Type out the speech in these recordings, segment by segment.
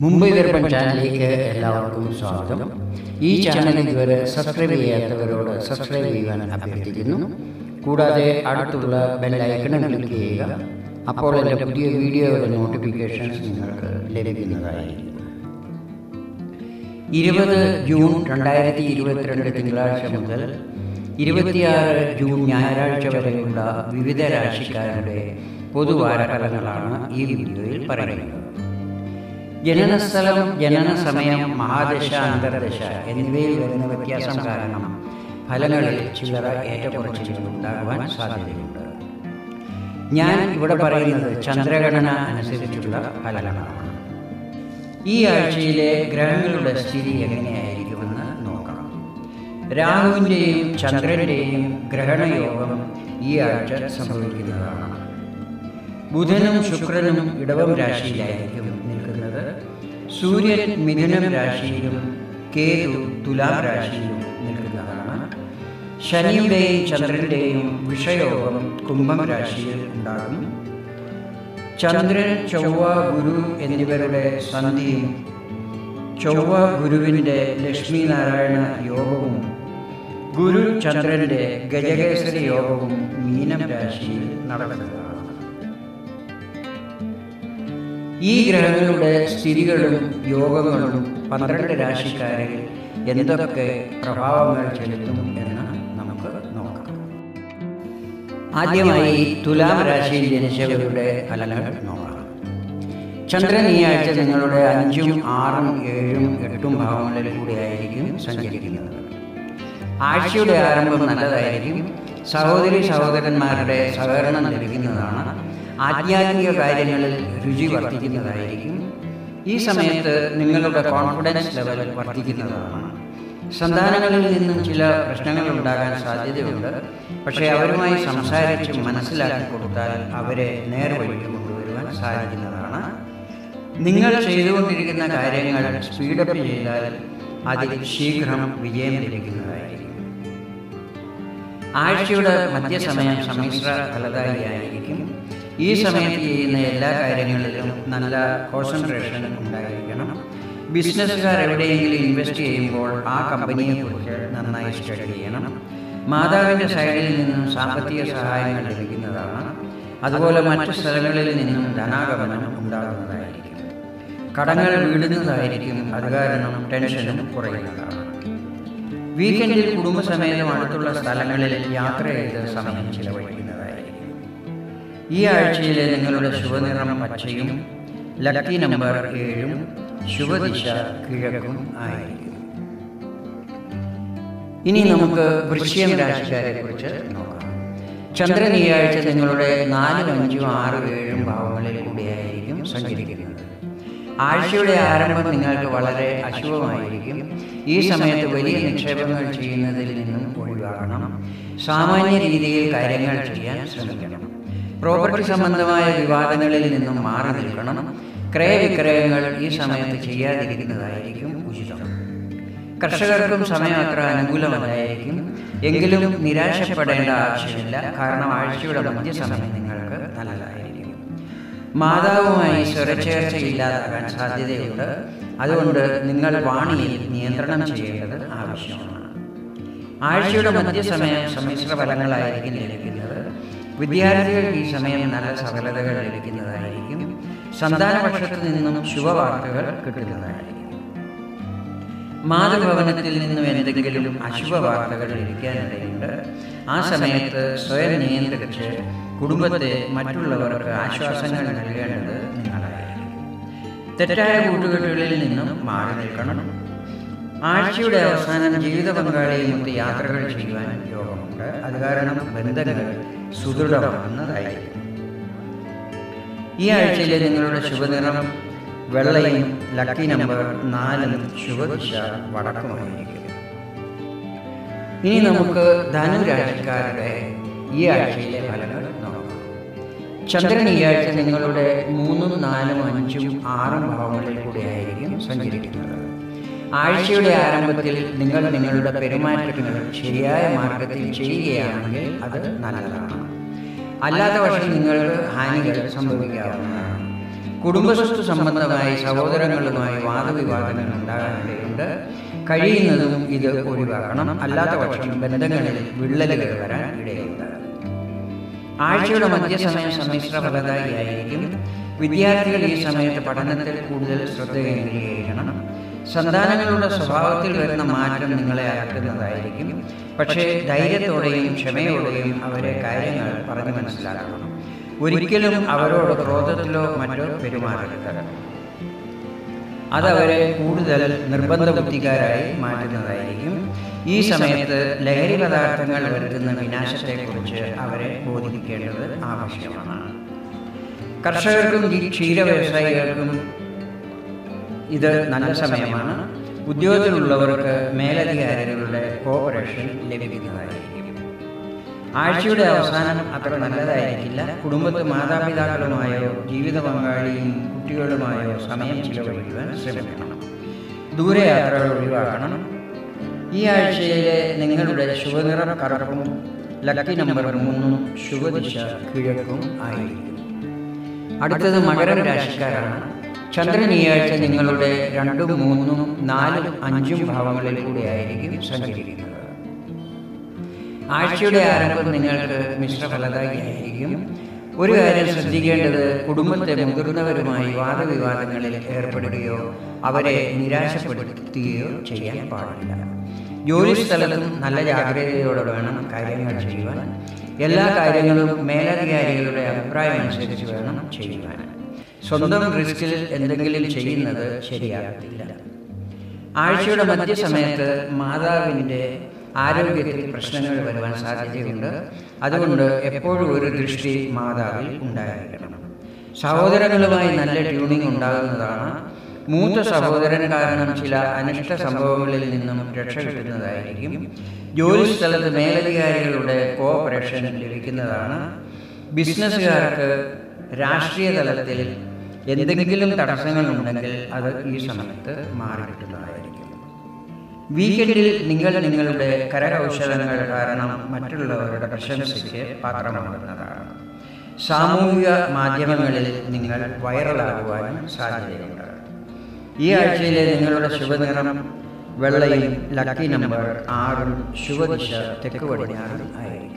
മുംബൈ ദർപ്പൺ ചാനലിലേക്ക് എല്ലാവർക്കും സ്വാഗതം ഈ ചാനൽ ഇതുവരെ സബ്സ്ക്രൈബ് ചെയ്യാത്തവരോട് സബ്സ്ക്രൈബ് ചെയ്യുവാൻ അഭ്യർത്ഥിക്കുന്നു കൂടാതെ അടുത്തുള്ള ബെൽ ഐക്കണും ക്ലിക്ക് ചെയ്യുക അപ്പോൾ എൻ്റെ പുതിയ വീഡിയോയുടെ നോട്ടിഫിക്കേഷൻസ് നിങ്ങൾക്ക് ലഭിക്കുന്നതായിരിക്കും ഇരുപത് ജൂൺ രണ്ടായിരത്തി ഇരുപത്തിരണ്ട് തിങ്കളാഴ്ച മുതൽ ഇരുപത്തിയാറ് ജൂൺ ഞായറാഴ്ച വരെയുള്ള വിവിധ രാശിക്കാരുടെ പൊതുവാരഫലങ്ങളാണ് ഈ വീഡിയോയിൽ പറയുന്നത് ജനനസ്ഥലം ജനന സമയം മഹാദശ അന്തർദശ എന്നിവയിൽ വരുന്ന വ്യത്യാസം കാരണം ഫലങ്ങളിൽ ചില്ലറ ഏറ്റക്കുറച്ചിലുകൾ ഉണ്ടാകുവാൻ സാധ്യതയുണ്ട് ഞാൻ ഇവിടെ പറയുന്നത് ചന്ദ്രഗണന അനുസരിച്ചുള്ള ഫലങ്ങളാണ് ഈ ആഴ്ചയിലെ ഗ്രഹങ്ങളുടെ സ്ഥിതി എങ്ങനെയായിരിക്കുമെന്ന് നോക്കാം രാഹുവിൻ്റെയും ചന്ദ്രൻ്റെയും ഗ്രഹണയോഗം ഈ ആഴ്ച സംഭവിക്കുന്നതാണ് ബുധനും ശുക്രനും ഇടവം രാശിയിലായിരിക്കും നിൽക്കുന്നത് സൂര്യൻ മിഥുനം രാശിയിലും കേതു തുലാം രാശിയിലും നിൽക്കുന്നതാണ് ശനിയുടെയും ചന്ദ്രൻ്റെയും വിഷയോഗം കുംഭം രാശിയിൽ ഉണ്ടാകും ചന്ദ്രൻ ചൊവ്വ ഗുരു എന്നിവരുടെ സന്ധിയും ചൊവ്വ ഗുരുവിൻ്റെ ലക്ഷ്മി നാരായണ യോഗവും ഗുരു ചന്ദ്രൻ്റെ ഗജകേസരി യോഗവും മീനം രാശിയിൽ നടക്കുന്നതാണ് ഈ ഗ്രഹങ്ങളുടെ സ്ഥിതികളും യോഗങ്ങളും പന്ത്രണ്ട് രാശിക്കാരിൽ എന്തൊക്കെ പ്രഭാവങ്ങൾ ചെലുത്തും എന്ന് നമുക്ക് നോക്കാം ആദ്യമായി തുലാം രാശിയിൽ ജനിച്ചവരുടെ ഫലങ്ങൾ നോക്കാം ചന്ദ്രൻ ഈ ആഴ്ച നിങ്ങളുടെ അഞ്ചും ആറും ഏഴും എട്ടും ഭാവങ്ങളിൽ കൂടിയായിരിക്കും സഞ്ചരിക്കുന്നത് ആഴ്ചയുടെ ആരംഭം നല്ലതായിരിക്കും സഹോദരി സഹോദരന്മാരുടെ സഹകരണം ലഭിക്കുന്നതാണ് ആധ്യാത്മിക കാര്യങ്ങളിൽ രുചി വർദ്ധിക്കുന്നതായിരിക്കും ഈ സമയത്ത് നിങ്ങളുടെ കോൺഫിഡൻസ് ലെവൽ വർദ്ധിക്കുന്നതാണ് സന്താനങ്ങളിൽ നിന്നും ചില പ്രശ്നങ്ങൾ ഉണ്ടാകാൻ സാധ്യതയുണ്ട് പക്ഷേ അവരുമായി സംസാരിച്ച് മനസ്സിലാക്കി കൊടുത്താൽ അവരെ നേർവഴിക്ക് കൊണ്ടുവരുവാൻ സാധിക്കുന്നതാണ് നിങ്ങൾ ചെയ്തുകൊണ്ടിരിക്കുന്ന കാര്യങ്ങൾ സ്പീഡപ്പ് ചെയ്താൽ അതിൽ ശീഘ്രം വിജയം ലഭിക്കുന്നതായിരിക്കും ആഴ്ചയുടെ മധ്യസമയം സമ്മിശ്ര ഫലദായിയായിരിക്കും ഈ സമയത്ത് ചെയ്യുന്ന എല്ലാ കാര്യങ്ങളിലും നല്ല കോൺസെൻട്രേഷൻ ഉണ്ടായിരിക്കണം ബിസിനസ്സുകാർ എവിടെയെങ്കിലും ഇൻവെസ്റ്റ് ചെയ്യുമ്പോൾ ആ കമ്പനിയെക്കുറിച്ച് നന്നായി സ്റ്റഡി ചെയ്യണം മാതാവിൻ്റെ സൈഡിൽ നിന്നും സാമ്പത്തിക സഹായങ്ങൾ ലഭിക്കുന്നതാണ് അതുപോലെ മറ്റു സ്ഥലങ്ങളിൽ നിന്നും ധനാഗമനം ഉണ്ടാകുന്നതായിരിക്കും കടങ്ങൾ വീടുന്നതായിരിക്കും അത് കാരണം ടെൻഷനും കുറയുന്നതാണ് വീക്കെൻഡിൽ കുടുംബസമേതം അടുത്തുള്ള സ്ഥലങ്ങളിൽ യാത്ര ചെയ്ത് സമയം ചിലവഴിക്കുന്നതായിരിക്കും ഈ ആഴ്ചയിലെ നിങ്ങളുടെ ശുഭനിറം പച്ചയും ലക്കി നമ്പർ ഏഴും ശുഭദിശ കിഴക്കും ആയിരിക്കും ഇനി നമുക്ക് വൃശ്യം രാശിക്കാരെ കുറിച്ച് നോക്കാം ചന്ദ്രൻ ഈ ആഴ്ച നിങ്ങളുടെ നാലും അഞ്ചും ആറും ഏഴും ഭാവങ്ങളിൽ കൂടിയായിരിക്കും സഞ്ചരിക്കുന്നത് ആഴ്ചയുടെ ആരംഭം നിങ്ങൾക്ക് വളരെ അശുഭമായിരിക്കും ഈ സമയത്ത് വലിയ നിക്ഷേപങ്ങൾ ചെയ്യുന്നതിൽ നിന്നും ഒഴിവാകണം സാമാന്യ രീതിയിൽ കാര്യങ്ങൾ ചെയ്യാൻ ശ്രമിക്കണം പ്രോപ്പർട്ടി സംബന്ധമായ വിവാദങ്ങളിൽ നിന്നും മാറി നിൽക്കണം ക്രയവിക്രയങ്ങൾ ഈ സമയത്ത് ചെയ്യാതിരിക്കുന്നതായിരിക്കും ഉചിതം കർഷകർക്കും സമയം അത്ര അനുകൂലമല്ലായിരിക്കും എങ്കിലും നിരാശപ്പെടേണ്ട ആവശ്യമില്ല കാരണം ആഴ്ചയുടെ മധ്യസമയം നിങ്ങൾക്ക് നല്ലതായിരിക്കും മാതാവുമായി സ്വരച്ചേർച്ചയില്ലാതാകാൻ സാധ്യതയുണ്ട് അതുകൊണ്ട് നിങ്ങൾ വാണിയിൽ നിയന്ത്രണം ചെയ്യേണ്ടത് ആവശ്യമാണ് ആഴ്ചയുടെ മധ്യസമയം സമ്മിശ്ര ഫലങ്ങളായിരിക്കും ലഭിക്കുന്നത് വിദ്യാർത്ഥികൾക്ക് ഈ സമയം നല്ല സഫലതകൾ ലഭിക്കുന്നതായിരിക്കും സന്താനപക്ഷത്തു നിന്നും ശുഭവാർത്തകൾ കിട്ടുന്നതായിരിക്കും മാതൃഭവനത്തിൽ നിന്നും എന്തെങ്കിലും അശുഭ വാർത്തകൾ ലഭിക്കാനിടയുണ്ട് ആ സമയത്ത് സ്വയം നിയന്ത്രിച്ച് കുടുംബത്തെ മറ്റുള്ളവർക്ക് ആശ്വാസങ്ങൾ നൽകേണ്ടത് നിങ്ങളായിരിക്കും തെറ്റായ കൂട്ടുകെട്ടുകളിൽ നിന്നും മാറി നിൽക്കണം ആഴ്ചയുടെ അവസാനം ജീവിത പങ്കാളിയുമൊത്ത് യാത്രകൾ ചെയ്യുവാൻ യോഗമുണ്ട് അത് കാരണം ബന്ധങ്ങൾ സുദൃഢമാകുന്നതായിരിക്കും ഈ ആഴ്ചയിലെ നിങ്ങളുടെ ശുഭനിറം വെള്ളയും ലക്കി നമ്പർ നാലും ശുഭദിശ വടക്കുമായിരിക്കും ഇനി നമുക്ക് ധനുരാശിക്കാരുടെ ഈ ആഴ്ചയിലെ ഫലങ്ങൾ നോക്കാം ചന്ദ്രൻ ഈ ആഴ്ച നിങ്ങളുടെ മൂന്നും നാലും അഞ്ചും ആറും ഭാവങ്ങളിൽ കൂടിയായിരിക്കും സഞ്ചരിക്കുന്നത് ആഴ്ചയുടെ ആരംഭത്തിൽ നിങ്ങൾ നിങ്ങളുടെ പെരുമാറ്റങ്ങൾ ശരിയായ മാർഗത്തിൽ ചെയ്യുകയാണെങ്കിൽ അത് നല്ലതാണ് അല്ലാത്ത പക്ഷം നിങ്ങൾക്ക് ഹാനികൾ സംഭവിക്കാവുന്നതാണ് കുടുംബസ്വത്ത് സംബന്ധമായി സഹോദരങ്ങളുമായി വാദവിവാദങ്ങൾ ഉണ്ടാകാനിടയുണ്ട് കഴിയുന്നതും ഇത് ഒഴിവാക്കണം അല്ലാത്ത പക്ഷം ബന്ധങ്ങളിൽ വിള്ളലുകൾ വരാൻ ഇടയുണ്ട് ആഴ്ചയുടെ മധ്യസമയം സമ്മിശ്ര ഫലദായിയായിരിക്കും വിദ്യാർത്ഥികൾ ഈ സമയത്ത് പഠനത്തിൽ കൂടുതൽ ശ്രദ്ധ കേന്ദ്രീകരിക്കണം സന്താനങ്ങളുടെ സ്വഭാവത്തിൽ വരുന്ന മാറ്റം നിങ്ങളെ അകറ്റുന്നതായിരിക്കും പക്ഷേ ധൈര്യത്തോടെയും ക്ഷമയോടെയും അവരെ കാര്യങ്ങൾ പറഞ്ഞു മനസ്സിലാക്കണം ഒരിക്കലും അവരോട് ക്രോധത്തിലോ മറ്റോ പെരുമാറരുത് അതവരെ കൂടുതൽ നിർബന്ധ ബുദ്ധിക്കാരായി മാറ്റുന്നതായിരിക്കും ഈ സമയത്ത് ലഹരി പദാർത്ഥങ്ങൾ വരുത്തുന്ന വിനാശത്തെക്കുറിച്ച് അവരെ ബോധിപ്പിക്കേണ്ടത് ആവശ്യമാണ് കർഷകർക്കും ഈ ക്ഷീര വ്യവസായികൾക്കും ഇത് നല്ല സമയമാണ് ഉദ്യോഗത്തിലുള്ളവർക്ക് മേലധികാരികളുടെ കോപ്പറേഷൻ ലഭിക്കുന്നതായിരിക്കും ആഴ്ചയുടെ അവസാനം അത്ര നല്ലതായിരിക്കില്ല കുടുംബത്ത് മാതാപിതാക്കളുമായോ ജീവിത പങ്കാളിയും കുട്ടികളുമായോ സമയം ചിലവഴിക്കുവാൻ ശ്രമിക്കണം ദൂരയാത്രകൾ ഒഴിവാക്കണം ഈ ആഴ്ചയിലെ നിങ്ങളുടെ ശുഭനിറം കറുപ്പും ലക്കി നമ്പർ മൂന്നും ശുഭദിശ കിഴക്കും ആയിരിക്കും അടുത്തത് മകരം രാശിക്കാരാണ് ചന്ദ്രൻ ഈ ആഴ്ച നിങ്ങളുടെ രണ്ടും മൂന്നും നാലും അഞ്ചും ഭാവങ്ങളിൽ കൂടിയായിരിക്കും സഞ്ചരിക്കുന്നത് ആഴ്ചയുടെ ആരംഭം നിങ്ങൾക്ക് മിശ്രഫലതായിരിക്കും ഒരു കാര്യം ശ്രദ്ധിക്കേണ്ടത് കുടുംബത്തെ മുതിർന്നവരുമായി വാദവിവാദങ്ങളിൽ ഏർപ്പെടുകയോ അവരെ നിരാശപ്പെടുത്തുകയോ ചെയ്യാൻ പാടില്ല ജോലി സ്ഥലത്തും നല്ല ജാഗ്രതയോടെ വേണം കാര്യങ്ങൾ ചെയ്യുവാൻ എല്ലാ കാര്യങ്ങളും മേലധികാരികളുടെ അഭിപ്രായം അനുസരിച്ച് വേണം ചെയ്യുവാൻ സ്വന്തം റിസ്കിൽ എന്തെങ്കിലും ചെയ്യുന്നത് ശരിയാകത്തില്ല ആഴ്ചയുടെ മധ്യസമയത്ത് മാതാവിൻ്റെ ആരോഗ്യത്തിൽ പ്രശ്നങ്ങൾ വരുവാൻ സാധ്യതയുണ്ട് അതുകൊണ്ട് എപ്പോഴും ഒരു ദൃഷ്ടി മാതാവിൽ ഉണ്ടായിരിക്കണം സഹോദരങ്ങളുമായി നല്ല ട്യൂണിംഗ് ഉണ്ടാകുന്നതാണ് മൂത്ത സഹോദരൻ കാരണം ചില അനിഷ്ട സംഭവങ്ങളിൽ നിന്നും രക്ഷ കിട്ടുന്നതായിരിക്കും ജോലി സ്ഥലത്ത് മേലധികാരികളുടെ കോഓപ്പറേഷൻ ലഭിക്കുന്നതാണ് ബിസിനസ്സുകാർക്ക് രാഷ്ട്രീയ തലത്തിൽ എന്തെങ്കിലും തടസ്സങ്ങൾ ഉണ്ടെങ്കിൽ അത് ഈ സമയത്ത് മാറി കിട്ടുന്നതായിരിക്കും വീക്കെൻഡിൽ നിങ്ങൾ നിങ്ങളുടെ കരകൗശലങ്ങൾ കാരണം മറ്റുള്ളവരുടെ പ്രശംസയ്ക്ക് പാത്രമാകുന്നതാണ് സാമൂഹിക മാധ്യമങ്ങളിൽ നിങ്ങൾ വൈറലാകുവാനും സാധ്യതയുണ്ട് ഈ ആഴ്ചയിലെ നിങ്ങളുടെ ശുഭനിറം വെള്ളയും ലക്കി നമ്പർ ആറും ശുഭദിശ തെക്ക് പടിഞ്ഞാറും ആയിരിക്കും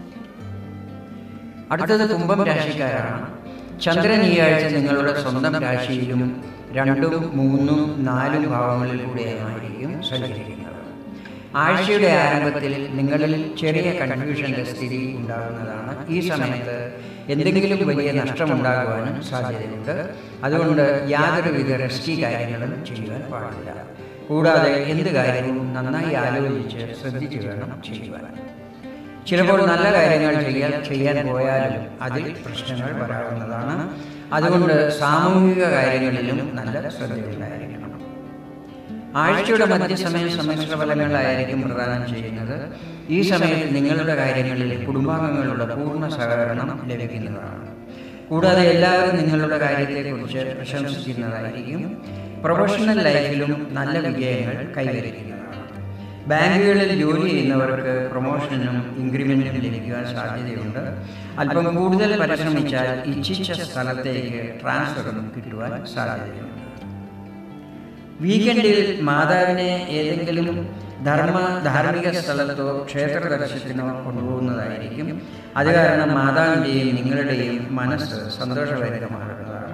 അടുത്തത് കുംഭം രാശിക്കാരാണ് ചന്ദ്രൻ ഈ ആഴ്ച നിങ്ങളുടെ സ്വന്തം രാശിയിലും രണ്ടും മൂന്നും നാലും ഭാവങ്ങളിൽ കൂടെയായിരിക്കും സഞ്ചരിക്കുന്നത് ആഴ്ചയുടെ ആരംഭത്തിൽ നിങ്ങളിൽ ചെറിയ കൺഫ്യൂഷന്റെ സ്ഥിതി ഉണ്ടാകുന്നതാണ് ഈ സമയത്ത് എന്തെങ്കിലും വലിയ നഷ്ടമുണ്ടാകുവാനും സാധ്യതയുണ്ട് അതുകൊണ്ട് യാതൊരുവിധ റിസ്കി കാര്യങ്ങളും ചെയ്യുവാൻ പാടില്ല കൂടാതെ എന്ത് കാര്യവും നന്നായി ആലോചിച്ച് ശ്രദ്ധിച്ചു വേണം ചെയ്യുവാൻ ചിലപ്പോൾ നല്ല കാര്യങ്ങൾ ചെയ്യാൻ ചെയ്യാൻ പോയാലും അതിൽ പ്രശ്നങ്ങൾ വരാവുന്നതാണ് അതുകൊണ്ട് സാമൂഹിക കാര്യങ്ങളിലും നല്ല ശ്രദ്ധയുണ്ടായിരിക്കണം ആഴ്ചയുടെ മധ്യസമയ സമ്മിശ്ര ഫലങ്ങളായിരിക്കും പ്രദാനം ചെയ്യുന്നത് ഈ സമയത്ത് നിങ്ങളുടെ കാര്യങ്ങളിൽ കുടുംബാംഗങ്ങളുടെ പൂർണ്ണ സഹകരണം ലഭിക്കുന്നതാണ് കൂടാതെ എല്ലാവരും നിങ്ങളുടെ കാര്യത്തെക്കുറിച്ച് പ്രശംസിക്കുന്നതായിരിക്കും പ്രൊഫഷണൽ ലൈഫിലും നല്ല വിജയങ്ങൾ കൈവരിക്കുന്നതാണ് ബാങ്കുകളിൽ ജോലി ചെയ്യുന്നവർക്ക് പ്രൊമോഷനും ഇൻക്രിമെന്റും ലഭിക്കുവാൻ സാധ്യതയുണ്ട് അല്പം കൂടുതൽ പരിശ്രമിച്ചാൽ ഇച്ഛിച്ച സ്ഥലത്തേക്ക് ട്രാൻസ്ഫറും കിട്ടുവാൻ സാധ്യതയുണ്ട് വീക്കെൻഡിൽ മാതാവിനെ ഏതെങ്കിലും ധർമ്മ ധാർമ്മിക സ്ഥലത്തോ ക്ഷേത്ര ദർശനത്തിനോ കൊണ്ടുപോകുന്നതായിരിക്കും അത് കാരണം മാതാവിൻ്റെയും നിങ്ങളുടെയും മനസ്സ് സന്തോഷഭരിതമാകുന്നതാണ്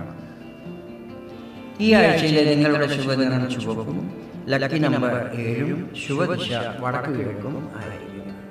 ഈ ആഴ്ചയിലെ നിങ്ങളുടെ ശുഭനിറം ചുവപ്പും ലക്കി നമ്പർ ഏഴും ശുഭദിശ വടക്ക് കിഴക്കും ആയിരിക്കും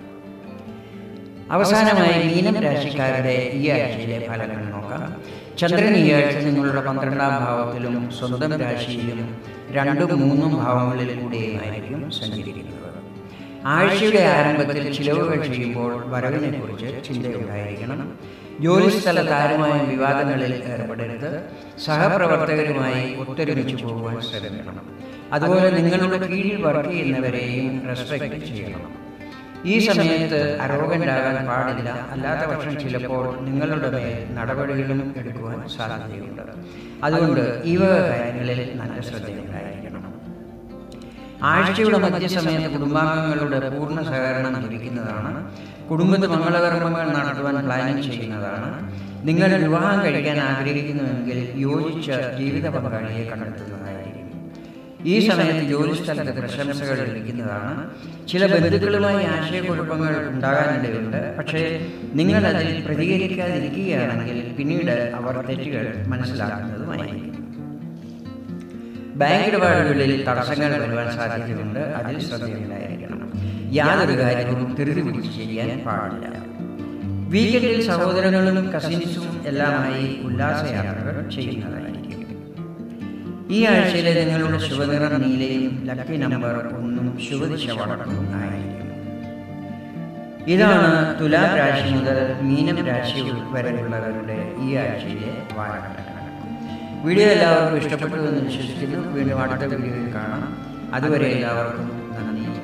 അവസാനമായി മീനം രാശിക്കാരുടെ ഈ ആഴ്ചയിലെ ഫലങ്ങൾ നോക്കാം ചന്ദ്രൻ ഈ ആഴ്ച നിങ്ങളുടെ പന്ത്രണ്ടാം ഭാവത്തിലും സ്വന്തം രാശിയിലും രണ്ടും മൂന്നും ഭാവങ്ങളിൽ കൂടിയുമായിരിക്കും സഞ്ചരിക്കുന്നത് ആഴ്ചയുടെ ആരംഭത്തിൽ ചിലവുകൾ ചെയ്യുമ്പോൾ വരവിനെക്കുറിച്ച് ചിന്തയുണ്ടായിരിക്കണം ജോലിസ്ഥലത്ത് ആരുമായും വിവാദങ്ങളിൽ ഏർപ്പെടരുത് സഹപ്രവർത്തകരുമായി ഒത്തൊരുമിച്ച് പോകുവാൻ ശ്രമിക്കണം അതുപോലെ നിങ്ങളുടെ കീഴിൽ വർക്ക് ചെയ്യുന്നവരെയും റെസ്പെക്ട് ചെയ്യണം ഈ സമയത്ത് അരോഗൻ്റാകാൻ പാടില്ല അല്ലാത്ത പക്ഷം ചിലപ്പോൾ നിങ്ങളുടെ മേൽ നടപടികളും എടുക്കുവാൻ സാധ്യതയുണ്ട് അതുകൊണ്ട് ഈ വക കാര്യങ്ങളിൽ നല്ല ശ്രദ്ധയുണ്ടായിരിക്കണം ആഴ്ചയുടെ മധ്യസമയത്ത് കുടുംബാംഗങ്ങളുടെ പൂർണ്ണ സഹകരണം ലഭിക്കുന്നതാണ് കുടുംബത്തിൽ മംഗളകർമ്മങ്ങൾ നടത്തുവാൻ പ്ലാനിങ് ചെയ്യുന്നതാണ് നിങ്ങൾ വിവാഹം കഴിക്കാൻ ആഗ്രഹിക്കുന്നുവെങ്കിൽ യോജിച്ച ജീവിത പങ്കാളിയെ കണ്ടെത്തുന്നതായിരിക്കും ഈ സമയത്ത് ജോലിസ്ഥലത്ത് പ്രശംസകൾ ലഭിക്കുന്നതാണ് ചില ബന്ധുക്കളുമായി ആശയക്കുഴപ്പങ്ങൾ ഉണ്ടാകാനിടയുണ്ട് പക്ഷേ നിങ്ങൾ അതിൽ പ്രതികരിക്കാതിരിക്കുകയാണെങ്കിൽ പിന്നീട് അവർ തെറ്റുകൾ മനസ്സിലാക്കുന്നതുമായിരിക്കും ബാങ്ക് ഇടപാടുകളിൽ തടസ്സങ്ങൾ വരുവാൻ സാധ്യതയുണ്ട് അതിൽ ശ്രദ്ധയുണ്ടായിരിക്കണം യാതൊരു കാര്യവും ധൃതി പിടിച്ച് ചെയ്യാൻ പാടില്ല വീക്കെൻഡിൽ സഹോദരങ്ങളും കസിൻസും എല്ലാമായി ഉല്ലാസയാത്രകൾ ചെയ്യുന്നതായിരിക്കും ഈ ആഴ്ചയിലെ നിങ്ങളുടെ ശുഭനിറം നീലയും ലക്കി നമ്പർ ഒന്നും ശുഭദിശ വടക്കും ആയിരിക്കും ഇതാണ് തുലാം രാശി മുതൽ മീനം രാശി വരെയുള്ളവരുടെ ഈ ആഴ്ചയിലെ വാരഘടന വീഡിയോ എല്ലാവർക്കും ഇഷ്ടപ്പെട്ടു എന്ന് വിശ്വസിക്കുന്നു വീണ്ടും അടുത്ത വീഡിയോയിൽ കാണാം അതുവരെ എല്ലാവർക്കും നന്ദി